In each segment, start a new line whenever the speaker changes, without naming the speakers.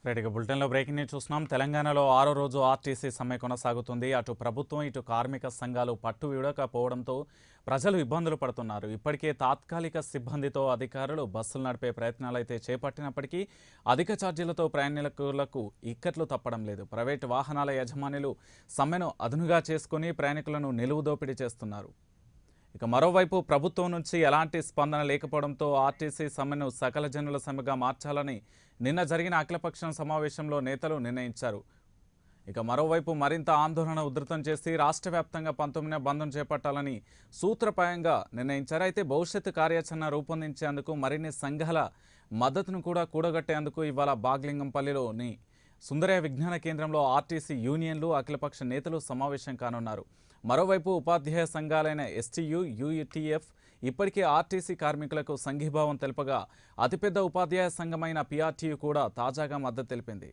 right ఇక బులెటిన్లో breaking news చూస్తున్నాం తెలంగాణలో ఆరో రోజు ఆర్టీసీ సమ్మె కొనసాగుతుంది అటు ప్రభుత్వం ఇటు కార్మిక సంఘాలు పట్టు విడకపోవడంతో ప్రజలు ఇబ్బందులు పడుతున్నారు ఇప్పటికే తాత్కాలిక సిబ్బందితో అధికారులు బస్సులు నడిపే ప్రయత్నాలు అయితే చేపట్టినప్పటికీ అధిక ఛార్జీలతో ప్రయాణికులకు ఇక్కట్లు తప్పడం లేదు ప్రైవేటు వాహనాల యజమానులు సమ్మెను అదునుగా చేసుకుని ప్రయాణికులను నిలువు దోపిడీ చేస్తున్నారు ఇక మరోవైపు ప్రభుత్వం నుంచి ఎలాంటి స్పందన లేకపోవడంతో ఆర్టీసీ సమ్మెను సకల జనుల సమ్మెగా మార్చాలని నిన్న జరిగిన అఖిలపక్షం సమావేశంలో నేతలు నిర్ణయించారు ఇక మరోవైపు మరింత ఆందోళన ఉధృతం చేసి రాష్ట్ర వ్యాప్తంగా పంతొమ్మిదిన బంధం చేపట్టాలని సూత్రప్రాయంగా నిర్ణయించారు అయితే భవిష్యత్తు కార్యాచరణ రూపొందించేందుకు మరిన్ని సంఘాల మద్దతును కూడా కూడగట్టేందుకు ఇవాళ బాగ్లింగంపల్లిలోని సుందరయ్య విజ్ఞాన కేంద్రంలో ఆర్టీసీ యూనియన్లు అఖిలపక్ష నేతలు సమావేశం కానున్నారు మరోవైపు ఉపాధ్యాయ సంఘాలైన ఎస్టీయు యూఈటీఎఫ్ ఇప్పటికే ఆర్టీసీ కార్మికులకు సంఘీభావం తెలుపగా అతిపెద్ద ఉపాధ్యాయ సంఘమైన పిఆర్టీయు కూడా తాజాగా మద్దతు తెలిపింది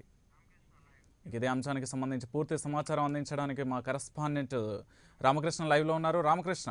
ఇక ఇదే అంశానికి సంబంధించి పూర్తి సమాచారం అందించడానికి మా కరెస్పాండెంట్ రామకృష్ణ లైవ్లో ఉన్నారు రామకృష్ణ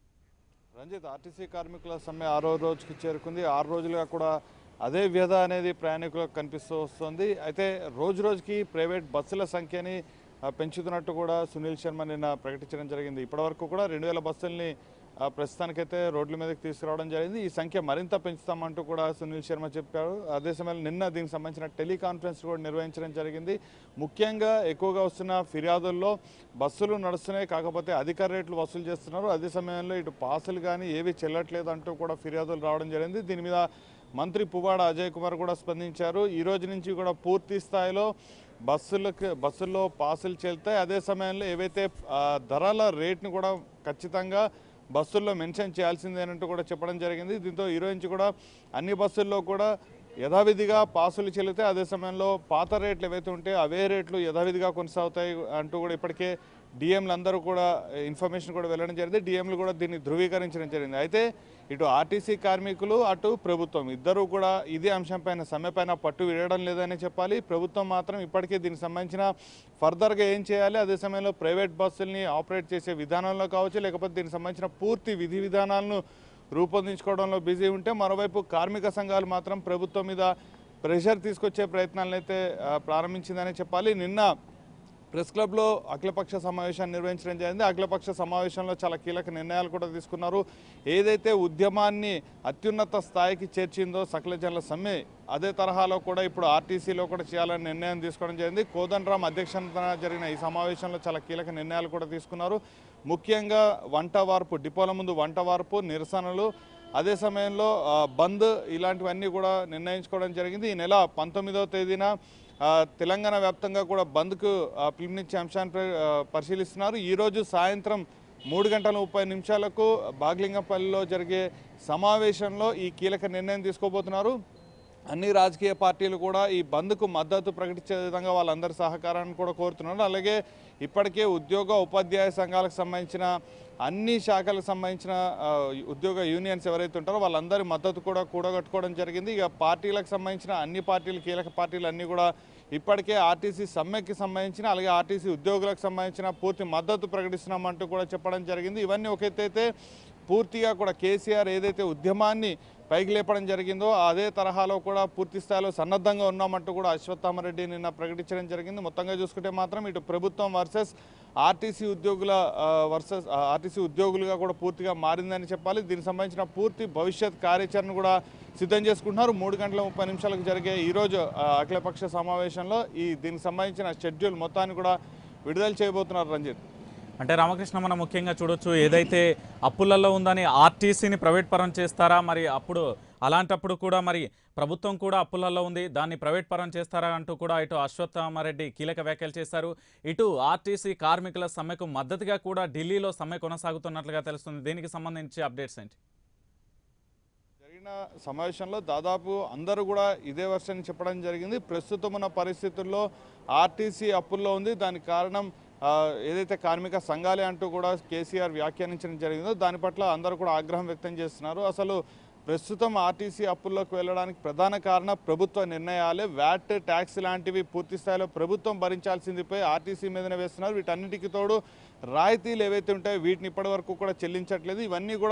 రంజిత్ ఆర్టీసీ కార్మికుల సమ్మె ఆరో రోజుకి చేరుకుంది ఆరు రోజులుగా కూడా అదే వ్యధ అనేది ప్రయాణికులకు కనిపిస్తూ వస్తుంది అయితే రోజు రోజుకి ప్రైవేట్ బస్సుల సంఖ్యని ఆ, పెంచుతున్నట్టు కూడా సునీల్ శర్మ నిన్న ప్రకటించడం జరిగింది ఇప్పటివరకు కూడా రెండు వేల బస్సుల్ని ఆ, ప్రస్తుతానికైతే రోడ్ల మీదకి తీసుకురావడం జరిగింది ఈ సంఖ్య మరింత పెంచుతామంటూ కూడా సునీల్ శర్మ చెప్పారు అదే సమయంలో నిన్న దీనికి సంబంధించిన టెలికాన్ఫరెన్స్ కూడా నిర్వహించడం జరిగింది ముఖ్యంగా ఎక్కువగా వస్తున్న ఫిర్యాదుల్లో బస్సులు నడుస్తున్నాయి కాకపోతే అధిక రేట్లు వసూలు చేస్తున్నారు అదే సమయంలో ఇటు పాసులు కానీ ఏవి చెల్లట్లేదు అంటూ కూడా ఫిర్యాదులు రావడం జరిగింది దీని మీద మంత్రి పువ్వాడ అజయ్ కుమార్ కూడా స్పందించారు ఈ రోజు నుంచి కూడా పూర్తి స్థాయిలో బస్సులకు బస్సుల్లో పాసులు చెల్తాయి అదే సమయంలో ఏవైతే ఆ, ధరల రేట్ని కూడా ఖచ్చితంగా బస్సుల్లో మెన్షన్ చేయాల్సిందేనంటూ కూడా చెప్పడం జరిగింది దీంతో ఈ రోజు నుంచి కూడా అన్ని బస్సుల్లో కూడా యథావిధిగా పాసులు చెల్లితే అదే సమయంలో పాత రేట్లు ఏవైతే ఉంటే అవే రేట్లు యథావిధిగా కొనసాగుతాయి అంటూ కూడా ఇప్పటికే డిఎంలు అందరూ కూడా ఇన్ఫర్మేషన్ కూడా వెళ్ళడం జరిగింది డిఎంలు కూడా దీన్ని ధృవీకరించడం జరిగింది అయితే ఇటు ఆర్టీసీ కార్మికులు అటు ప్రభుత్వం ఇద్దరూ కూడా ఇదే అంశంపైన సమ్మెపైన పట్టు విడడం లేదని చెప్పాలి ప్రభుత్వం మాత్రం ఇప్పటికే దీనికి సంబంధించిన ఫర్దర్గా ఏం చేయాలి అదే సమయంలో ప్రైవేట్ బస్సుల్ని ఆపరేట్ చేసే విధానంలో కావచ్చు లేకపోతే దీనికి సంబంధించిన పూర్తి విధి విధానాలను రూపొందించుకోవడంలో బిజీ ఉంటే మరోవైపు కార్మిక సంఘాలు మాత్రం ప్రభుత్వం మీద ప్రెషర్ తీసుకొచ్చే ప్రయత్నాలను అయితే ఆ, ప్రారంభించిందని చెప్పాలి నిన్న ప్రెస్ క్లబ్లో అఖిలపక్ష సమావేశాన్ని నిర్వహించడం జరిగింది అఖిలపక్ష సమావేశంలో చాలా కీలక నిర్ణయాలు కూడా తీసుకున్నారు ఏదైతే ఉద్యమాన్ని అత్యున్నత స్థాయికి చేర్చిందో సకల జనుల సమ్మె అదే తరహాలో కూడా ఇప్పుడు ఆర్టీసీలో కూడా చేయాలని నిర్ణయం తీసుకోవడం జరిగింది కోదండరామ్ అధ్యక్షతన జరిగిన ఈ సమావేశంలో చాలా కీలక నిర్ణయాలు కూడా తీసుకున్నారు ముఖ్యంగా వంట వార్పు డిపోల ముందు వంట వార్పు నిరసనలు అదే సమయంలో ఆ, బంద్ ఇలాంటివన్నీ కూడా నిర్ణయించుకోవడం జరిగింది ఈ నెల పంతొమ్మిదవ తేదీన ఆ, తెలంగాణ వ్యాప్తంగా కూడా బంద్కు ఆ, పిలుపునిచ్చే అంశాన్ని ప్ర- ఆ, పరిశీలిస్తున్నారు ఈరోజు సాయంత్రం మూడు గంటల ముప్పై నిమిషాలకు బాగ్లింగపల్లిలో జరిగే సమావేశంలో ఈ కీలక నిర్ణయం తీసుకోబోతున్నారు అన్ని రాజకీయ పార్టీలు కూడా ఈ బంద్కు మద్దతు ప్రకటించే విధంగా వాళ్ళందరి సహకారాన్ని కూడా కోరుతున్నారు అలాగే ఇప్పటికే ఉద్యోగ ఉపాధ్యాయ సంఘాలకు సంబంధించిన అన్ని శాఖలకు సంబంధించిన ఆ, ఉద్యోగ యూనియన్స్ ఎవరైతే ఉంటారో వాళ్ళందరి మద్దతు కూడా కూడగట్టుకోవడం జరిగింది ఇక పార్టీలకు సంబంధించిన అన్ని పార్టీలు కీలక పార్టీలు అన్నీ కూడా ఇప్పటికే ఆర్టీసీ సమ్మెకి సంబంధించిన అలాగే ఆర్టీసీ ఉద్యోగులకు సంబంధించిన పూర్తి మద్దతు ప్రకటిస్తున్నామంటూ కూడా చెప్పడం జరిగింది ఇవన్నీ ఒక ఎత్తు అయితే పూర్తిగా కూడా కేసీఆర్ ఏదైతే ఉద్యమాన్ని పైకి లేపడం జరిగిందో అదే తరహాలో కూడా పూర్తి స్థాయిలో సన్నద్ధంగా ఉన్నామంటూ కూడా అశ్వత్థామరెడ్డి నిన్న ప్రకటించడం జరిగింది మొత్తంగా చూసుకుంటే మాత్రం ఇటు ప్రభుత్వం వర్సెస్ ఆర్టీసీ ఉద్యోగుల వర్సెస్ ఆర్టీసీ ఉద్యోగులుగా కూడా పూర్తిగా మారిందని చెప్పాలి దీనికి సంబంధించిన పూర్తి భవిష్యత్ కార్యాచరణ కూడా సిద్ధం చేసుకుంటున్నారు మూడు గంటల ముప్పై నిమిషాలకు జరిగే ఈరోజు ఆ, అఖిలపక్ష సమావేశంలో ఈ దీనికి సంబంధించిన షెడ్యూల్ మొత్తాన్ని కూడా విడుదల చేయబోతున్నారు రంజిత్
అంటే రామకృష్ణ మనం ముఖ్యంగా చూడొచ్చు ఏదైతే అప్పులలో ఉందని ఆర్టీసీని ప్రైవేట్ పరం చేస్తారా మరి అప్పుడు అలాంటప్పుడు కూడా మరి ప్రభుత్వం కూడా అప్పులలో ఉంది దాన్ని ప్రైవేట్ పరం చేస్తారా అంటూ కూడా ఇటు అశ్వత్థామారెడ్డి కీలక వ్యాఖ్యలు చేశారు ఇటు ఆర్టీసీ కార్మికుల సమ్మెకు మద్దతుగా కూడా ఢిల్లీలో సమ్మె కొనసాగుతున్నట్లుగా తెలుస్తుంది దీనికి సంబంధించి అప్డేట్స్ ఏంటి
జరిగిన సమావేశంలో దాదాపు అందరూ కూడా ఇదే వర్షాన్ని చెప్పడం జరిగింది ప్రస్తుతం ఉన్న పరిస్థితుల్లో ఆర్టీసీ అప్పుల్లో ఉంది దానికి కారణం ఆ, ఏదైతే కార్మిక సంఘాలే అంటూ కూడా కేసీఆర్ వ్యాఖ్యానించడం జరిగిందో దాని పట్ల అందరూ కూడా ఆగ్రహం వ్యక్తం చేస్తున్నారు అసలు ప్రస్తుతం ఆర్టీసీ అప్పుల్లోకి వెళ్ళడానికి ప్రధాన కారణం ప్రభుత్వ నిర్ణయాలే వ్యాట్ ట్యాక్స్ లాంటివి పూర్తి స్థాయిలో ప్రభుత్వం భరించాల్సిందిపై ఆర్టీసీ మీదనే వేస్తున్నారు వీటన్నిటికి తోడు రాయితీలు ఏవైతే ఉంటాయో వీటిని ఇప్పటి వరకు కూడా చెల్లించట్లేదు ఇవన్నీ కూడా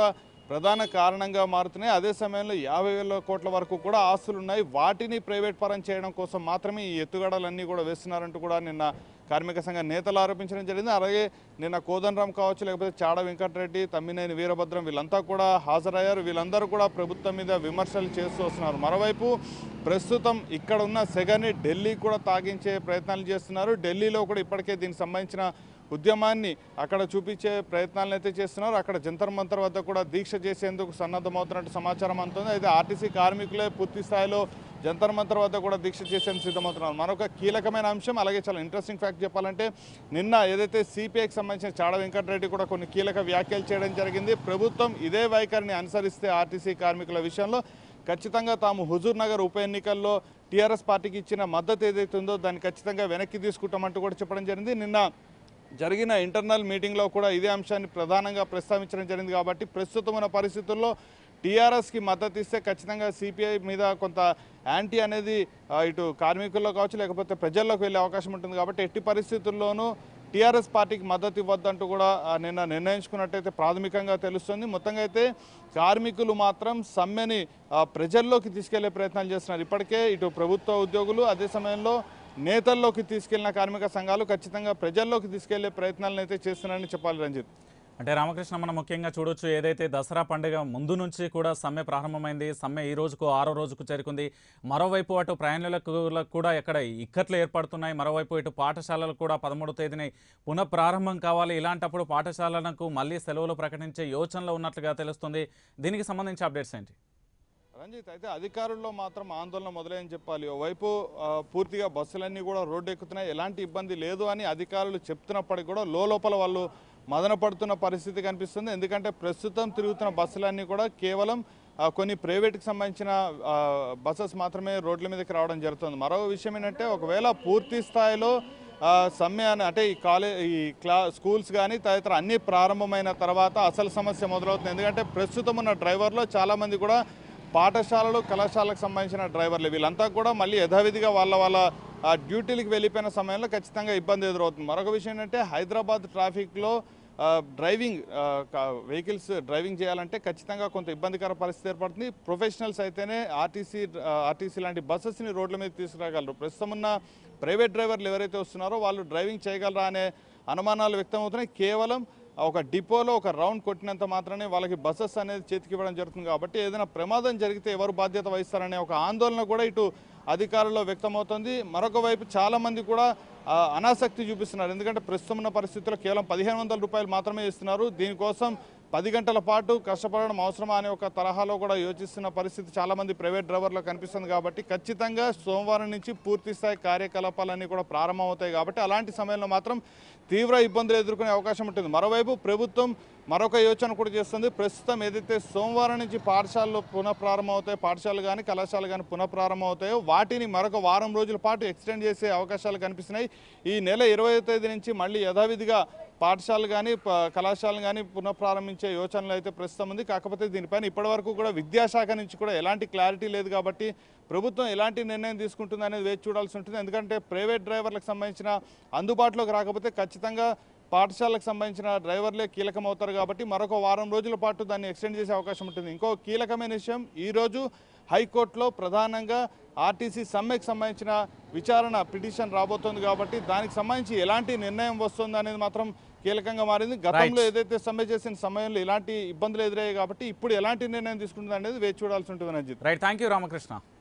ప్రధాన కారణంగా మారుతున్నాయి అదే సమయంలో యాభై వేల కోట్ల వరకు కూడా ఆస్తులు ఉన్నాయి వాటిని ప్రైవేట్ పరం చేయడం కోసం మాత్రమే ఈ ఎత్తుగడలన్నీ కూడా వేస్తున్నారంటూ కూడా నిన్న కార్మిక సంఘ నేతలు ఆరోపించడం జరిగింది అలాగే నిన్న కోదండరాం కావచ్చు లేకపోతే చాడ వెంకటరెడ్డి తమ్మినేని వీరభద్రం వీళ్ళంతా కూడా హాజరయ్యారు వీళ్ళందరూ కూడా ప్రభుత్వం మీద విమర్శలు చేస్తూ వస్తున్నారు మరోవైపు ప్రస్తుతం ఇక్కడ ఉన్న సెగని ఢిల్లీ కూడా తాగించే ప్రయత్నాలు చేస్తున్నారు ఢిల్లీలో కూడా ఇప్పటికే దీనికి సంబంధించిన ఉద్యమాన్ని అక్కడ చూపించే ప్రయత్నాలను అయితే చేస్తున్నారు అక్కడ జంతర్ మంతర్ వద్ద కూడా దీక్ష చేసేందుకు సన్నద్ధమవుతున్నట్టు సమాచారం అందుతుంది అయితే ఆర్టీసీ కార్మికులే పూర్తి స్థాయిలో జంతర్ మంతర్ వద్ద కూడా దీక్ష చేసేందుకు సిద్ధమవుతున్నారు మరొక కీలకమైన అంశం అలాగే చాలా ఇంట్రెస్టింగ్ ఫ్యాక్ట్ చెప్పాలంటే నిన్న ఏదైతే సిపిఐకి సంబంధించిన చాడ వెంకటరెడ్డి కూడా కొన్ని కీలక వ్యాఖ్యలు చేయడం జరిగింది ప్రభుత్వం ఇదే వైఖరిని అనుసరిస్తే ఆర్టీసీ కార్మికుల విషయంలో ఖచ్చితంగా తాము హుజూర్ నగర్ ఉప ఎన్నికల్లో టీఆర్ఎస్ పార్టీకి ఇచ్చిన మద్దతు ఏదైతే ఉందో దాన్ని ఖచ్చితంగా వెనక్కి తీసుకుంటామంటూ కూడా చెప్పడం జరిగింది నిన్న జరిగిన ఇంటర్నల్ మీటింగ్లో కూడా ఇదే అంశాన్ని ప్రధానంగా ప్రస్తావించడం జరిగింది కాబట్టి ప్రస్తుతం ఉన్న పరిస్థితుల్లో టీఆర్ఎస్కి మద్దతు ఇస్తే ఖచ్చితంగా సిపిఐ మీద కొంత యాంటీ అనేది ఆ, ఇటు కార్మికుల్లో కావచ్చు లేకపోతే ప్రజల్లోకి వెళ్ళే అవకాశం ఉంటుంది కాబట్టి ఎట్టి పరిస్థితుల్లోనూ టీఆర్ఎస్ పార్టీకి మద్దతు ఇవ్వద్దంటూ కూడా ఆ, నిన్న నిర్ణయించుకున్నట్టయితే ప్రాథమికంగా తెలుస్తుంది మొత్తంగా అయితే కార్మికులు మాత్రం సమ్మెని ఆ, ప్రజల్లోకి తీసుకెళ్లే ప్రయత్నాలు చేస్తున్నారు ఇప్పటికే ఇటు ప్రభుత్వ ఉద్యోగులు అదే సమయంలో నేతల్లోకి తీసుకెళ్లిన కార్మిక సంఘాలు ఖచ్చితంగా ప్రజల్లోకి తీసుకెళ్లే ప్రయత్నాలను అయితే చేస్తున్నారని చెప్పాలి రంజిత్
అంటే రామకృష్ణ మనం ముఖ్యంగా చూడొచ్చు ఏదైతే దసరా పండుగ ముందు నుంచి కూడా సమ్మె ప్రారంభమైంది సమ్మె ఈ రోజుకు ఆరో రోజుకు చేరుకుంది మరోవైపు అటు ప్రయాణికులకు కూడా ఎక్కడ ఇక్కట్లు ఏర్పడుతున్నాయి మరోవైపు ఇటు పాఠశాలలు కూడా పదమూడవ తేదీని పునః ప్రారంభం కావాలి ఇలాంటప్పుడు పాఠశాలలకు మళ్ళీ సెలవులు ప్రకటించే యోచనలో ఉన్నట్లుగా తెలుస్తుంది దీనికి సంబంధించి అప్డేట్స్ ఏంటి
రంజిత్ అయితే అధికారుల్లో మాత్రం ఆందోళన మొదలైందని చెప్పాలి ఓవైపు ఆ, పూర్తిగా బస్సులన్నీ కూడా రోడ్డు ఎక్కుతున్నాయి ఎలాంటి ఇబ్బంది లేదు అని అధికారులు చెప్తున్నప్పటికీ కూడా లోపల వాళ్ళు మదన పడుతున్న పరిస్థితి కనిపిస్తుంది ఎందుకంటే ప్రస్తుతం తిరుగుతున్న బస్సులన్నీ కూడా కేవలం ఆ, కొన్ని ప్రైవేట్కి సంబంధించిన ఆ, బస్సెస్ మాత్రమే రోడ్ల మీదకి రావడం జరుగుతుంది మరో విషయం ఏంటంటే ఒకవేళ పూర్తి స్థాయిలో ఆ, సమ్మె అని అంటే ఈ కాలేజ్ ఈ క్లా స్కూల్స్ కానీ తదితర అన్నీ ప్రారంభమైన తర్వాత అసలు సమస్య మొదలవుతుంది ఎందుకంటే ప్రస్తుతం ఉన్న డ్రైవర్లో చాలామంది కూడా పాఠశాలలు కళాశాలకు సంబంధించిన డ్రైవర్లు వీళ్ళంతా కూడా మళ్ళీ యథావిధిగా వాళ్ళ వాళ్ళ ఆ, డ్యూటీలకు వెళ్ళిపోయిన సమయంలో ఖచ్చితంగా ఇబ్బంది ఎదురవుతుంది మరొక విషయం ఏంటంటే హైదరాబాద్ ట్రాఫిక్లో ఆ, డ్రైవింగ్ ఆ, కా- వెహికల్స్ డ్రైవింగ్ చేయాలంటే ఖచ్చితంగా కొంత ఇబ్బందికర పరిస్థితి ఏర్పడుతుంది ప్రొఫెషనల్స్ అయితేనే ఆర్టీసీ ఆ, ఆర్టీసీ లాంటి బస్సెస్ని రోడ్ల మీద తీసుకురాగలరు ప్రస్తుతం ఉన్న ప్రైవేట్ డ్రైవర్లు ఎవరైతే వస్తున్నారో వాళ్ళు డ్రైవింగ్ చేయగలరా అనే అనుమానాలు వ్యక్తమవుతున్నాయి కేవలం ఒక డిపోలో ఒక రౌండ్ కొట్టినంత మాత్రమే వాళ్ళకి బస్సెస్ అనేది చేతికి ఇవ్వడం జరుగుతుంది కాబట్టి ఏదైనా ప్రమాదం జరిగితే ఎవరు బాధ్యత వహిస్తారనే ఒక ఆందోళన కూడా ఇటు అధికారుల్లో వ్యక్తమవుతుంది మరొక వైపు చాలామంది కూడా ఆ, అనాసక్తి చూపిస్తున్నారు ఎందుకంటే ప్రస్తుతం ఉన్న పరిస్థితుల్లో కేవలం పదిహేను వందల రూపాయలు మాత్రమే ఇస్తున్నారు దీనికోసం పది గంటల పాటు కష్టపడడం అవసరమా అనే ఒక తరహాలో కూడా యోచిస్తున్న పరిస్థితి చాలామంది ప్రైవేట్ డ్రైవర్లో కనిపిస్తుంది కాబట్టి ఖచ్చితంగా సోమవారం నుంచి పూర్తి స్థాయి కార్యకలాపాలన్నీ కూడా ప్రారంభమవుతాయి కాబట్టి అలాంటి సమయంలో మాత్రం తీవ్ర ఇబ్బందులు ఎదుర్కొనే అవకాశం ఉంటుంది మరోవైపు ప్రభుత్వం మరొక యోచన కూడా చేస్తుంది ప్రస్తుతం ఏదైతే సోమవారం నుంచి పాఠశాలలు పునఃప్రారంభం అవుతాయో పాఠశాలలు కానీ కళాశాలలు కానీ పునఃప్రారంభం అవుతాయో వాటిని మరొక వారం రోజుల పాటు ఎక్స్టెండ్ చేసే అవకాశాలు కనిపిస్తున్నాయి ఈ నెల ఇరవై తేదీ నుంచి మళ్ళీ యథావిధిగా పాఠశాలలు కానీ ప- కళాశాలలు కానీ పునఃప్రారంభించే యోచనలు అయితే ప్రస్తుతం ఉంది కాకపోతే దీనిపైన ఇప్పటివరకు కూడా విద్యాశాఖ నుంచి కూడా ఎలాంటి క్లారిటీ లేదు కాబట్టి ప్రభుత్వం ఎలాంటి నిర్ణయం తీసుకుంటుంది అనేది వేచి చూడాల్సి ఉంటుంది ఎందుకంటే ప్రైవేట్ డ్రైవర్లకు సంబంధించిన అందుబాటులోకి రాకపోతే ఖచ్చితంగా పాఠశాలకు సంబంధించిన డ్రైవర్లే కీలకం అవుతారు కాబట్టి మరొక వారం రోజుల పాటు దాన్ని ఎక్స్టెండ్ చేసే అవకాశం ఉంటుంది ఇంకో కీలకమైన విషయం ఈరోజు హైకోర్టులో ప్రధానంగా ఆర్టీసీ సమ్మెకు సంబంధించిన విచారణ పిటిషన్ రాబోతోంది కాబట్టి దానికి సంబంధించి ఎలాంటి నిర్ణయం వస్తుంది అనేది మాత్రం కీలకంగా మారింది గతంలో ఏదైతే సమ్మె చేసిన సమయంలో ఇలాంటి ఇబ్బందులు ఎదురయ్యాయి కాబట్టి ఇప్పుడు ఎలాంటి నిర్ణయం తీసుకుంటుంది అనేది వేచి చూడాల్సి ఉంటుంది Ranjith
right thank you Ramakrishna